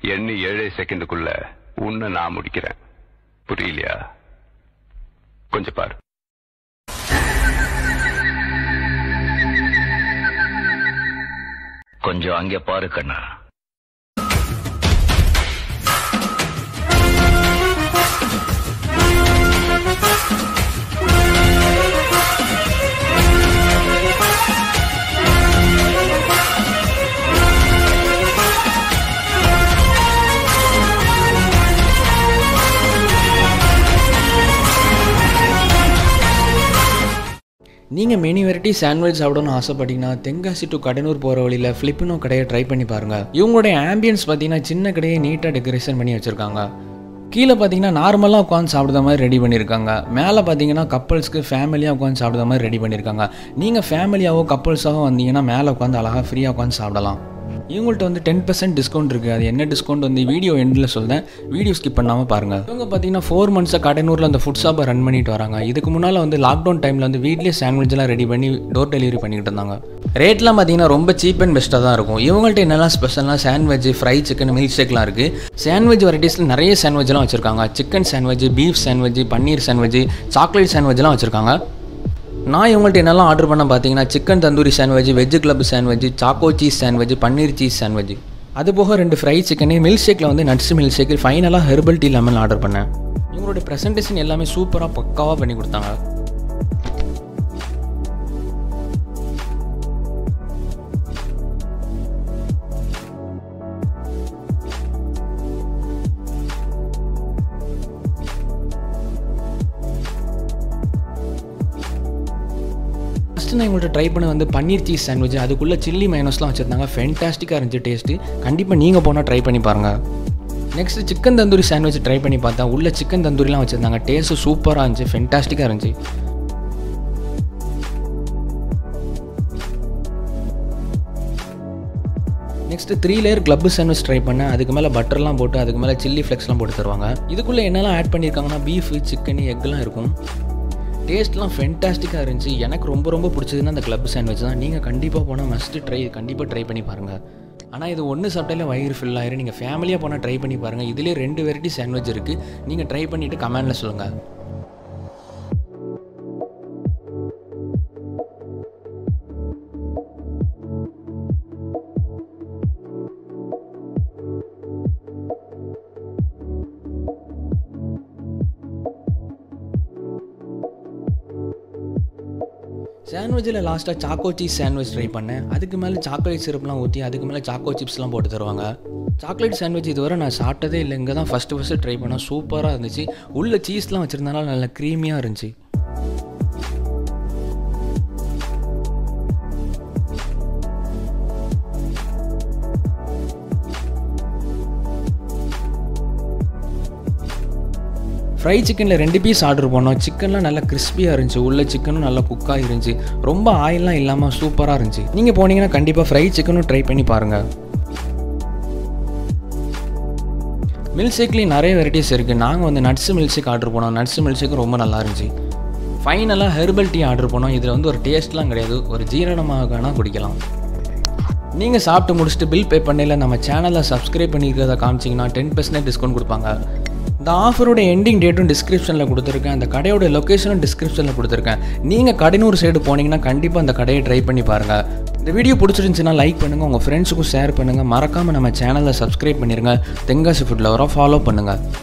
எண்ணி ஏழே செகண்டுக்குள்ள உன்னை நான் முடிக்கிறேன் புரியலையா கொஞ்சம் பாரு கொஞ்சம் அங்கே பாரு கண்ணா நீங்கள் மெனி வெரைட்டி சாண்ட்விச் சாப்பிடணும்னு ஆசைப்பட்டீங்கன்னா தென்காசி டு கடனூர் போகிற வழியில் ஃப்ளிப்பினோ கடையை ட்ரை பண்ணி பாருங்கள் இவங்களுடைய ஆம்பியன்ஸ் பார்த்தீங்கன்னா சின்ன கடையை நீட்டாக டெக்கரேஷன் பண்ணி வச்சுருக்காங்க கீழே பார்த்தீங்கன்னா நார்மலாக உட்காந்து சாப்பிடுற மாதிரி ரெடி பண்ணியிருக்காங்க மேலே பார்த்தீங்கன்னா கப்பல்ஸ்க்கு ஃபேமிலியாக உட்காந்து சாப்பிடுற மாதிரி ரெடி பண்ணியிருக்காங்க நீங்கள் ஃபேமிலியாவோ கப்பல்ஸாவோ வந்தீங்கன்னா மேலே உட்காந்து அழகாக ஃப்ரீயாக உட்காந்து சாப்பிடலாம் இவங்கள்ட்ட வந்து டென் பர்சன்ட் டிஸ்கவுண்ட் இருக்குது அது என்ன டிஸ்கவுண்ட் வந்து வீடியோ எண்டில் சொல்கிறேன் வீடியோ ஸ்கிப் பண்ணாமல் பாருங்கள் இவங்க பார்த்தீங்கன்னா ஃபோர் மந்த்ஸாக கடனூரில் அந்த ஃபுட் ஷாப்பை ரன் பண்ணிட்டு வராங்க இதுக்கு முன்னால் வந்து லாக்டவுன் டைமில் வந்து வீட்லேயே சாண்ட்விச்லாம் ரெடி பண்ணி டோர் டெலிவரி பண்ணிக்கிட்டு இருந்தாங்க ரேட்லாம் பார்த்தீங்கன்னா ரொம்ப சீப் அண்ட் பெஸ்ட்டாக தான் இருக்கும் இவங்கள்ட்ட என்னெல்லாம் ஸ்பெஷல்னா சாண்ட்விச் ஃப்ரை சிக்கன் மில்க் ஷேக்லாம் இருக்குது சாண்ட்விச் வெரைட்டிஸில் நிறைய சாண்ட்விச்லாம் வச்சுருக்காங்க chicken sandwich beef sandwich paneer sandwich chocolate சாண்ட்விச்லாம் வச்சுருக்காங்க நான் இவங்கள்ட்ட என்னெல்லாம் ஆர்டர் பண்ண பார்த்தீங்கன்னா chicken tandoori sandwich veg club sandwich choco cheese sandwich paneer cheese sandwich அது போக ரெண்டு ஃப்ரை சிக்கனு மில்க் ஷேக்கில் வந்து நட்ஸ் மில்க் ஷேக் ஃபைனலாக ஹெர்பல் டீ லெமன் ஆர்டர் பண்ணேன் இவங்களுடைய ப்ரெசன்டேஷன் எல்லாமே சூப்பராக பக்காவாக பண்ணி கொடுத்தாங்க ஃபஸ்ட்டு நான் இவங்கள்ட்ட ட்ரை பண்ண வந்து பன்னீர் சீஸ் சாண்ட்விச் அதுக்குள்ளே சில்லி மைனஸ்லாம் வச்சுருந்தாங்க ஃபென்டாஸ்டிக்காக இருந்துச்சு டேஸ்ட்டு கண்டிப்பாக நீங்கள் போனால் ட்ரை பண்ணி பாருங்கள் next chicken tandoori sandwich try பண்ணி பார்த்தா உள்ள சிக்கன் தந்தூரிலாம் வச்சுருந்தாங்க டேஸ்ட்டு சூப்பராக இருந்துச்சு ஃபென்டாஸ்டிக்காக இருந்துச்சு next three layer club sandwich try பண்ணேன் அதுக்கு மேலே பட்டர்லாம் போட்டு அதுக்கு மேலே சில்லி ஃப்ளெக்ஸ்லாம் போட்டு தருவாங்க இதுக்குள்ளே என்னெல்லாம் ஆட் பண்ணியிருக்காங்கன்னா பீஃப் சிக்கன் எக்லாம் இருக்கும் டேஸ்ட்லாம் ஃபென்டாஸ்டிக்காக இருந்துச்சு எனக்கு ரொம்ப ரொம்ப பிடிச்சதுன்னா அந்த கிளப் சாண்ட்விச் தான் நீங்கள் கண்டிப்பாக போனால் மஸ்ட்டு ட்ரை கண்டிப்பாக ட்ரை பண்ணி பாருங்கள் ஆனால் இது ஒன்று சாப்பிட்டாலே வயிறு ஃபில் ஆயிரும் நீங்கள் ஃபேமிலியாக போனால் ட்ரை பண்ணி பாருங்கள் இதுலேயே ரெண்டு வெரைட்டி சாண்ட்விச் இருக்குது நீங்கள் ட்ரை பண்ணிவிட்டு கமெண்டில் சொல்லுங்கள் சாண்ட்விச்சில் லாஸ்ட்டாக சாக்கோ சீஸ் சாண்ட்விச் ட்ரை பண்ணேன் அதுக்கு மேலே சாக்லேட் சிரப்லாம் ஊற்றி அதுக்கு மேலே சாக்கோ சிப்ஸ்லாம் போட்டு தருவாங்க சாக்லேட் சாண்ட்விச் இதுவரை நான் சாப்பிட்டதே இல்லை இங்கே தான் ஃபஸ்ட்டு ஃபஸ்ட்டு ட்ரை பண்ணேன் சூப்பராக இருந்துச்சு உள்ள சீஸ்லாம் வச்சுருந்தனால நல்லா க்ரீமியாக இருந்துச்சு ஃப்ரை சிக்கனில் ரெண்டு பீஸ் ஆர்டர் பண்ணோம் சிக்கன்லாம் நல்லா கிறிஸ்பியாக இருந்துச்சு உள்ள சிக்கனும் நல்லா குக்காக இருந்துச்சு ரொம்ப ஆயிலெலாம் இல்லாமல் சூப்பராக இருந்துச்சு நீங்கள் போனீங்கன்னா கண்டிப்பாக ஃப்ரை சிக்கனும் ட்ரை பண்ணி பாருங்கள் மில்க் ஷேக்லேயும் நிறைய வெரைட்டிஸ் இருக்குது நாங்கள் வந்து நட்ஸ் மில்க் ஷேக் ஆர்டர் பண்ணோம் நட்ஸ் மில்க் ஷேக் ரொம்ப நல்லா இருந்துச்சு ஃபைனலாக ஹெர்பல் டீ ஆர்டர் பண்ணோம் இதில் வந்து ஒரு டேஸ்ட்லாம் கிடையாது ஒரு ஜீரணமாக வேணால் குடிக்கலாம் நீங்கள் சாப்பிட்டு முடிச்சுட்டு பில் பே பண்ணையில் நம்ம சேனலில் சப்ஸ்கிரைப் பண்ணியிருக்கிறத காமிச்சிங்கன்னா டென் பர்சன்டேஜ் டிஸ்கவுண்ட் கொடுப்பாங்க இந்த ஆஃபரோட எண்டிங் டேட்டும் டிஸ்கிரிப்ஷனில் கொடுத்துருக்கேன் அந்த கடையோட லொக்கேஷனும் டிஸ்கிரிப்ஷனில் கொடுத்துருக்கேன் நீங்கள் கடனூர் சைடு போனீங்கன்னா கண்டிப்பாக அந்த கடையை ட்ரை பண்ணி பாருங்கள் இந்த வீடியோ பிடிச்சிருந்துச்சுன்னா லைக் பண்ணுங்கள் உங்கள் ஃப்ரெண்ட்ஸுக்கும் ஷேர் பண்ணுங்கள் மறக்காமல் நம்ம சேனலை சப்ஸ்கிரைப் பண்ணிடுங்க தென்காசி ஃபுட் லவராக ஃபாலோ பண்ணுங்கள்